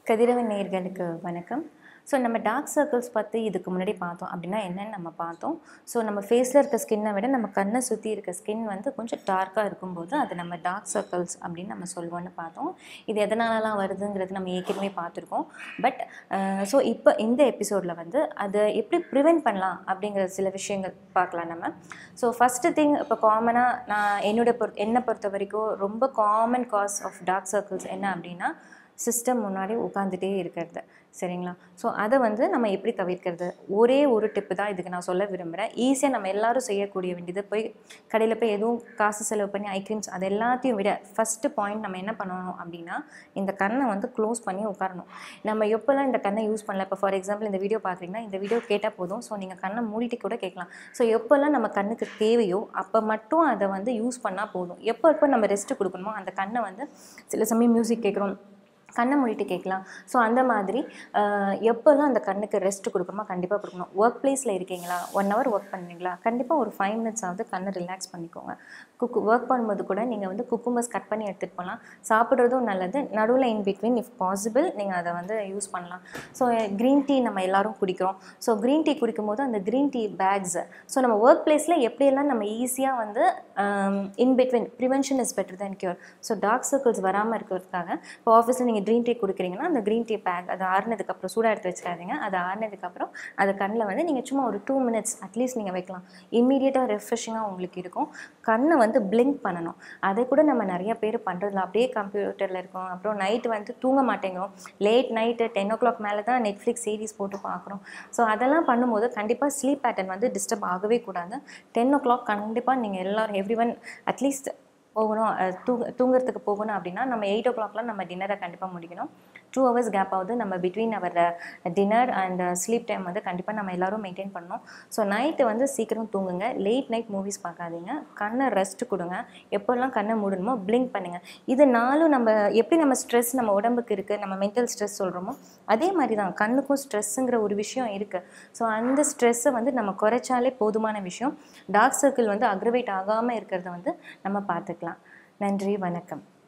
கதிரவன் நேயர்களுக்கு வணக்கம் ஸோ நம்ம டார்க் சர்க்கிள்ஸ் பற்றி இதுக்கு முன்னாடி பார்த்தோம் அப்படின்னா என்னன்னு நம்ம பார்த்தோம் ஸோ நம்ம ஃபேஸில் இருக்க ஸ்கின்னை விட நம்ம கண்ணை சுற்றி இருக்க ஸ்கின் வந்து கொஞ்சம் டார்க்காக இருக்கும்போது அது நம்ம டார்க் சர்க்கிள்ஸ் அப்படின்னு நம்ம சொல்லுவோம்னு பார்த்தோம் இது எதனாலலாம் வருதுங்கிறது நம்ம ஏற்கனவே பார்த்துருக்கோம் பட் ஸோ இப்போ இந்த எபிசோடில் வந்து அதை எப்படி ப்ரிவெண்ட் பண்ணலாம் அப்படிங்கிற சில விஷயங்கள் பார்க்கலாம் நம்ம ஸோ ஃபஸ்ட்டு திங் இப்போ காமனாக நான் என்னோட பொறுத்த என்னை பொறுத்த வரைக்கும் ரொம்ப common cause of dark circles என்ன அப்படின்னா சிஸ்டம் முன்னாடி உட்காந்துட்டே இருக்கிறது சரிங்களா ஸோ அதை வந்து நம்ம எப்படி தவிர்க்கிறது ஒரே ஒரு டிப்பு தான் இதுக்கு நான் சொல்ல விரும்புகிறேன் ஈஸியாக நம்ம எல்லாரும் செய்யக்கூடிய வேண்டியது போய் கடையில் போய் எதுவும் காசு செலவு பண்ணி ஐ க்ரீம்ஸ் அது எல்லாத்தையும் விட ஃபஸ்ட்டு பாயிண்ட் நம்ம என்ன பண்ணணும் அப்படின்னா இந்த கண்ணை வந்து க்ளோஸ் பண்ணி உட்காரணும் நம்ம எப்போல்லாம் இந்த கண்ணை யூஸ் பண்ணல இப்போ ஃபார் எக்ஸாம்பிள் இந்த வீடியோ பார்க்குறீங்கன்னா இந்த வீடியோ கேட்டால் போதும் ஸோ நீங்கள் கண்ணை மூடிட்டு கூட கேட்கலாம் ஸோ எப்போல்லாம் நம்ம கண்ணுக்கு தேவையோ அப்போ மட்டும் அதை வந்து யூஸ் பண்ணால் போதும் எப்போ எப்போ நம்ம ரெஸ்ட்டு கொடுக்கணுமோ அந்த கண்ணை வந்து சில சமயம் மியூசிக் கேட்குறோம் கண்ணை மூடிட்டு கேட்கலாம் ஸோ அந்த மாதிரி ஆஹ், எப்போல்லாம் அந்த கண்ணுக்கு ரெஸ்ட் கொடுக்கணுமோ கண்டிப்பாக கொடுக்கணும் ஒர்க் பிளேஸில் இருக்கீங்களா ஒன் ஹவர் ஒர்க் பண்ணுறீங்களா கண்டிப்பாக ஒரு ஃபைவ் மினிட்ஸ் ஆகுது கண்ணை ரிலாக்ஸ் பண்ணிக்கோங்க குக்கு ஒர்க் பண்ணும்போது கூட நீங்கள் வந்து குக்கும்பர்ஸ் கட் பண்ணி எடுத்துகிட்டு போகலாம் சாப்பிட்றதும் நல்லது நடுவில் இன் பிட்வீன் இஃப் பாசிபிள் நீங்கள் அதை வந்து யூஸ் பண்ணலாம் ஸோ க்ரீன் டீ நம்ம எல்லாரும் குடிக்கிறோம் ஸோ க்ரீன் டீ குடிக்கும்போது அந்த க்ரீன் டீ பேக்ஸ் ஸோ நம்ம ஒர்க் பிளேஸில் எப்படியெல்லாம் நம்ம ஈஸியாக வந்து in between prevention is better than cure so dark circles வராமல் இருக்கிறதுக்காக இப்போ ஆஃபீஸில் நீங்கள் க்ரீன் டீ குடிக்கிறீங்கன்னா அந்த க்ரீன் டீ பேக் அது ஆறுனதுக்கப்புறம் சூடாக எடுத்து வச்சிடாதீங்க அது ஆறுனதுக்கப்புறம் அது கண்ணில் வந்து நீங்கள் சும்மா ஒரு டூ மினிட்ஸ் அட்லீஸ்ட் நீங்கள் வைக்கலாம் இம்மீடியட்டாக ரெஃப்ரெஷிங்காக உங்களுக்கு இருக்கும் கண்ணை வந்து blink பண்ணணும் அதை கூட நம்ம நிறைய பேர் பண்ணுறதில்ல அப்படியே கம்ப்யூட்டரில் இருக்கோம் அப்புறம் நைட்டு வந்து தூங்க மாட்டேங்கிறோம் late night ten o'clock மேலே தான் நெட்ஃப்ளிக்ஸ் சீரிஸ் போட்டு பார்க்குறோம் ஸோ அதெல்லாம் பண்ணும்போது கண்டிப்பாக ஸ்லீப் பேட்டர்ன் வந்து டிஸ்டர்ப் ஆகவே கூடாது டென் ஓ கிளாக் கண்டிப்பாக நீங்கள் எல்லோரும் எவ்ரி ஒன் அட்லீஸ்ட் போகணும் அஹ் தூங்க தூங்குறதுக்கு போகணும் அப்படின்னா நம்ம எயிட் ஓ கிளாக்லாம் நம்ம டின்னரை கண்டிப்பாக முடிக்கணும் டூ ஹவர்ஸ் கேப் ஆகுது நம்ம between our dinner and sleep time வந்து கண்டிப்பாக நம்ம எல்லாரும் மெயின்டைன் பண்ணணும் ஸோ நைட்டு வந்து சீக்கிரம் தூங்குங்க லேட் நைட் மூவிஸ் பார்க்காதீங்க கண்ணை ரெஸ்ட் கொடுங்க எப்போல்லாம் கண்ணை மூடணுமோ blink பண்ணுங்கள் இது நாளும் நம்ம எப்படி நம்ம ஸ்ட்ரெஸ் நம்ம உடம்புக்கு இருக்குது நம்ம மென்டல் ஸ்ட்ரெஸ் சொல்கிறோமோ அதே மாதிரி தான் கண்ணுக்கும் ஸ்ட்ரெஸ்ஸுங்கிற ஒரு விஷயம் இருக்குது ஸோ அந்த ஸ்ட்ரெஸ்ஸை வந்து நம்ம குறைச்சாலே போதுமான விஷயம் டார்க் சர்க்கிள் வந்து அக்ரவேட் ஆகாமல் இருக்கிறத வந்து நம்ம பார்த்துக்கலாம் நன்றி வணக்கம்